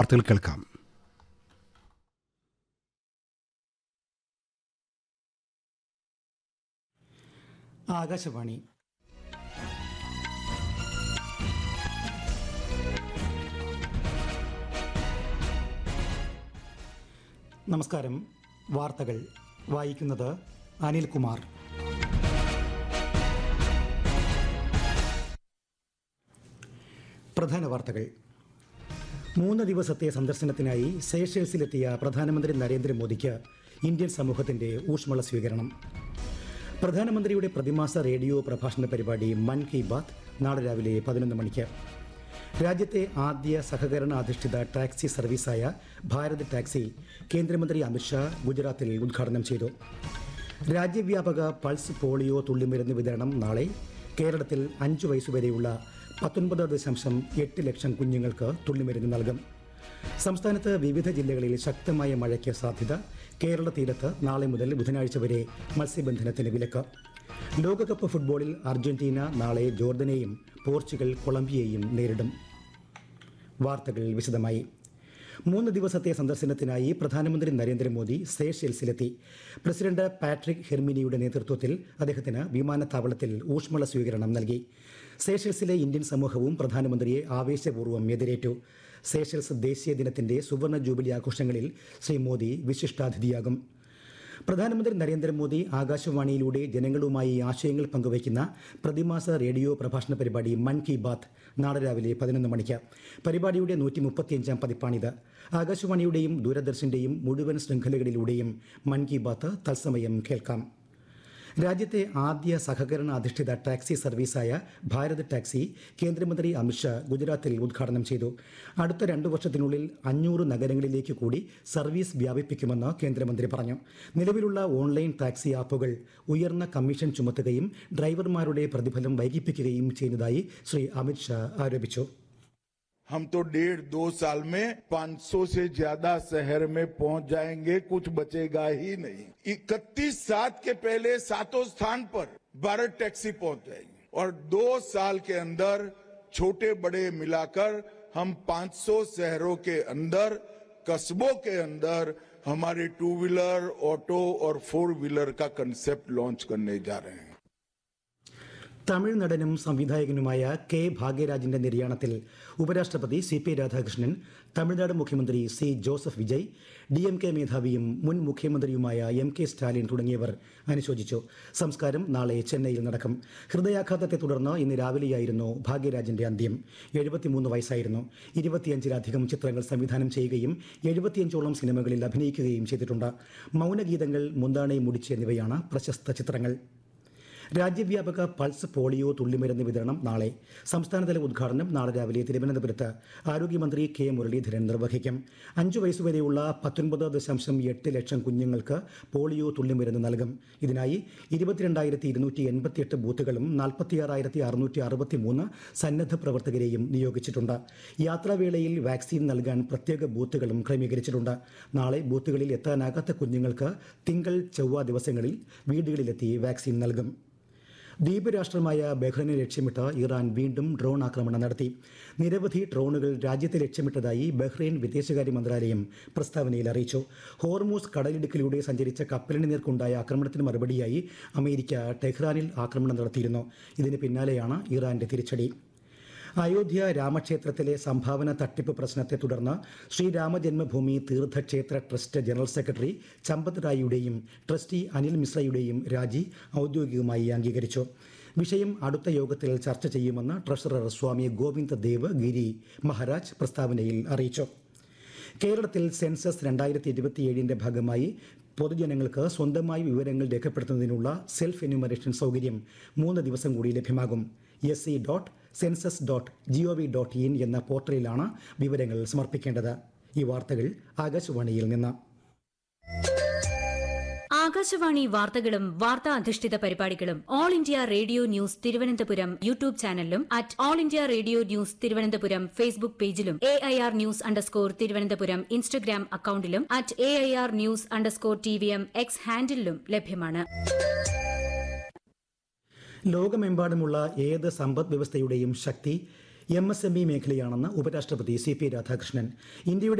വാർത്തകൾ കേൾക്കാം ആകാശവാണി നമസ്കാരം വാർത്തകൾ വായിക്കുന്നത് അനിൽകുമാർ പ്രധാന വാർത്തകൾ മൂന്ന് ദിവസത്തെ സന്ദർശനത്തിനായി സേഷേഴ്സിലെത്തിയ പ്രധാനമന്ത്രി നരേന്ദ്രമോദിക്ക് ഇന്ത്യൻ സമൂഹത്തിന്റെ ഊഷ്മള സ്വീകരണം പ്രധാനമന്ത്രിയുടെ പ്രതിമാസ റേഡിയോ പ്രഭാഷണ പരിപാടി മൻ കി ബാത്ത് നാളെ രാവിലെ പതിനൊന്ന് മണിക്ക് രാജ്യത്തെ ആദ്യ സഹകരണ അധിഷ്ഠിത ടാക്സി സർവീസായ ഭാരത് ടാക്സി കേന്ദ്രമന്ത്രി അമിത്ഷാ ഗുജറാത്തിൽ ഉദ്ഘാടനം ചെയ്തു രാജ്യവ്യാപക പൾസ് പോളിയോ തുള്ളിമരുന്ന് വിതരണം നാളെ കേരളത്തിൽ അഞ്ചു വയസ്സുവരെയുള്ള പത്തൊൻപത് ദശാംശം എട്ട് ലക്ഷം കുഞ്ഞുങ്ങൾക്ക് തുള്ളിമരുന്ന് നൽകും സംസ്ഥാനത്ത് വിവിധ ജില്ലകളിൽ ശക്തമായ മഴയ്ക്ക് സാധ്യത കേരള തീരത്ത് നാളെ മുതൽ ബുധനാഴ്ച വരെ മത്സ്യബന്ധനത്തിന് വിലക്ക് ലോകകപ്പ് ഫുട്ബോളിൽ അർജന്റീന നാളെ ജോർദനെയും പോർച്ചുഗൽ കൊളംബിയയും നേരിടും വാർത്തകൾ വിശദമായി മൂന്ന് ദിവസത്തെ സന്ദർശനത്തിനായി പ്രധാനമന്ത്രി നരേന്ദ്രമോദി സേഷെൽസിലെത്തി പ്രസിഡന്റ് പാട്രിക് ഹെർമിനിയുടെ നേതൃത്വത്തിൽ അദ്ദേഹത്തിന് വിമാനത്താവളത്തിൽ ഊഷ്മള സ്വീകരണം നൽകി സേഷൽസിലെ ഇന്ത്യൻ സമൂഹവും പ്രധാനമന്ത്രിയെ ആവേശപൂർവ്വം എതിരേറ്റു സേഷൽസ് ദേശീയ ദിനത്തിന്റെ സുവർണ ജൂബിലി ആഘോഷങ്ങളിൽ ശ്രീ മോദി വിശിഷ്ടാതിഥിയാകും പ്രധാനമന്ത്രി നരേന്ദ്രമോദി ആകാശവാണിയിലൂടെ ജനങ്ങളുമായി ആശയങ്ങൾ പങ്കുവയ്ക്കുന്ന പ്രതിമാസ റേഡിയോ പ്രഭാഷണ പരിപാടി മൻ കി ബാത്ത് നാളെ രാവിലെ പതിനൊന്ന് മണിക്ക് പരിപാടിയുടെ നൂറ്റി മുപ്പത്തിയഞ്ചാം പതിപ്പാണിത് ആകാശവാണിയുടെയും ദൂരദർശന്റെയും മുഴുവൻ ശൃംഖലകളിലൂടെയും മൻ കി ബാത്ത് തത്സമയം കേൾക്കാം രാജ്യത്തെ ആദ്യ സഹകരണ അധിഷ്ഠിത ടാക്സി സർവീസായ ഭാരത് ടാക്സി കേന്ദ്രമന്ത്രി അമിത്ഷാ ഗുജറാത്തിൽ ഉദ്ഘാടനം ചെയ്തു അടുത്ത രണ്ടു വർഷത്തിനുള്ളിൽ അഞ്ഞൂറ് നഗരങ്ങളിലേക്ക് കൂടി സർവീസ് വ്യാപിപ്പിക്കുമെന്ന് കേന്ദ്രമന്ത്രി പറഞ്ഞു നിലവിലുള്ള ഓൺലൈൻ ടാക്സി ആപ്പുകൾ ഉയർന്ന കമ്മീഷൻ ചുമത്തുകയും ഡ്രൈവർമാരുടെ പ്രതിഫലം വൈകിപ്പിക്കുകയും ചെയ്യുന്നതായി ശ്രീ അമിത്ഷാ ആരോപിച്ചു हम तो डेढ़ दो साल में 500 से ज्यादा शहर में पहुंच जाएंगे कुछ बचेगा ही नहीं इकतीस सात के पहले सातों स्थान पर भारत टैक्सी पहुंच जाएगी और दो साल के अंदर छोटे बड़े मिलाकर हम 500 शहरों के अंदर कस्बों के अंदर हमारे टू व्हीलर ऑटो और फोर व्हीलर का कंसेप्ट लॉन्च करने जा रहे हैं തമിഴ് നടനും സംവിധായകനുമായ കെ ഭാഗ്യരാജിന്റെ നിര്യാണത്തിൽ ഉപരാഷ്ട്രപതി സി പി രാധാകൃഷ്ണൻ തമിഴ്നാട് മുഖ്യമന്ത്രി C Joseph Vijay D M K മേധാവിയും മുൻ മുഖ്യമന്ത്രിയുമായ എം കെ സ്റ്റാലിൻ തുടങ്ങിയവർ അനുശോചിച്ചു സംസ്കാരം നാളെ ചെന്നൈയിൽ നടക്കും ഹൃദയാഘാതത്തെ തുടർന്ന് ഇന്ന് രാവിലെയായിരുന്നു ഭാഗ്യരാജിന്റെ അന്ത്യം എഴുപത്തിമൂന്ന് വയസ്സായിരുന്നു ഇരുപത്തിയഞ്ചിലധികം ചിത്രങ്ങൾ സംവിധാനം ചെയ്യുകയും എഴുപത്തിയഞ്ചോളം സിനിമകളിൽ അഭിനയിക്കുകയും ചെയ്തിട്ടുണ്ട് മൗനഗീതങ്ങൾ മുന്താണെ മുടിച്ച് എന്നിവയാണ് പ്രശസ്ത ചിത്രങ്ങൾ രാജ്യവ്യാപക പൾസ് പോളിയോ തുള്ളിമരുന്ന് വിതരണം നാളെ സംസ്ഥാനതല ഉദ്ഘാടനം നാളെ രാവിലെ തിരുവനന്തപുരത്ത് ആരോഗ്യമന്ത്രി കെ മുരളീധരൻ നിർവഹിക്കും അഞ്ചു വയസ്സുവരെയുള്ള പത്തൊൻപത് ദശാംശം എട്ട് ലക്ഷം കുഞ്ഞുങ്ങൾക്ക് പോളിയോ തുള്ളിമരുന്ന് നൽകും ഇതിനായി ഇരുപത്തിരണ്ടായിരത്തി ഇരുന്നൂറ്റി എൺപത്തിയെട്ട് ബൂത്തുകളും നാൽപ്പത്തിയാറായിരത്തി അറുന്നൂറ്റി അറുപത്തി മൂന്ന് സന്നദ്ധ പ്രവർത്തകരെയും നിയോഗിച്ചിട്ടുണ്ട് യാത്രാവേളയിൽ വാക്സിൻ നൽകാൻ പ്രത്യേക ബൂത്തുകളും ക്രമീകരിച്ചിട്ടുണ്ട് നാളെ ബൂത്തുകളിൽ എത്താനാകാത്ത കുഞ്ഞുങ്ങൾക്ക് തിങ്കൾ ചൊവ്വ ദിവസങ്ങളിൽ വീടുകളിലെത്തി വാക്സിൻ നൽകും ദ്വീപ് രാഷ്ട്രമായ ബഹ്റൈനെ ലക്ഷ്യമിട്ട് ഇറാൻ വീണ്ടും ഡ്രോൺ ആക്രമണം നടത്തി നിരവധി ഡ്രോണുകൾ രാജ്യത്തെ ലക്ഷ്യമിട്ടതായി ബഹ്റൈൻ വിദേശകാര്യ മന്ത്രാലയം പ്രസ്താവനയിൽ അറിയിച്ചു ഹോർമൂസ് കടലിടുക്കിലൂടെ സഞ്ചരിച്ച കപ്പലിന് നേർക്കുണ്ടായ ആക്രമണത്തിന് മറുപടിയായി അമേരിക്ക ടെഹ്റാനിൽ ആക്രമണം നടത്തിയിരുന്നു ഇതിന് പിന്നാലെയാണ് ഇറാന്റെ തിരിച്ചടി അയോധ്യ രാമക്ഷേത്രത്തിലെ സംഭാവന തട്ടിപ്പ് പ്രശ്നത്തെ തുടർന്ന് Shri Ram Janmabhoomi Teerth Kshetra trust general secretary Champat റായിയുടെയും ട്രസ്റ്റി അനിൽ മിശ്രയുടെയും രാജി ഔദ്യോഗികമായി അംഗീകരിച്ചു വിഷയം അടുത്ത യോഗത്തിൽ ചർച്ച ചെയ്യുമെന്ന് ട്രഷറർ സ്വാമി ഗോവിന്ദ ദേവ് ഗിരി മഹാരാജ് പ്രസ്താവനയിൽ അറിയിച്ചു കേരളത്തിൽ സെൻസസ് രണ്ടായിരത്തി ഇരുപത്തിയേഴിന്റെ ഭാഗമായി പൊതുജനങ്ങൾക്ക് സ്വന്തമായി വിവരങ്ങൾ രേഖപ്പെടുത്തുന്നതിനുള്ള സെൽഫ് എന്യൂമറേഷൻ സൗകര്യം മൂന്ന് ദിവസം കൂടി ലഭ്യമാകും S C dot census dot G O V dot in എന്ന പോർട്ടലിലാണ് വിവരങ്ങൾ സമർപ്പിക്കേണ്ടത് ഈ വാർത്തകൾ ആകാശവാണിയിൽ നിന്ന് ആകാശവാണി വാർത്തകളും വാർത്താ അധിഷ്ഠിത പരിപാടികളും all India radio news Thiruvananthapuram YouTube ചാനലിലും at all India radio news Thiruvananthapuram Facebook പേജിലും A I R news underscore Thiruvananthapuram Instagram അക്കൌണ്ടിലും at A I R news underscore T V M X ഹാൻഡിലും ലഭ്യമാണ് ലോകമെമ്പാടുമുള്ള ഏത് സമ്പദ് വ്യവസ്ഥയുടെയും ശക്തി എം എസ് എം ഇ മേഖലയാണെന്ന് ഉപരാഷ്ട്രപതി സി പി രാധാകൃഷ്ണൻ ഇന്ത്യയുടെ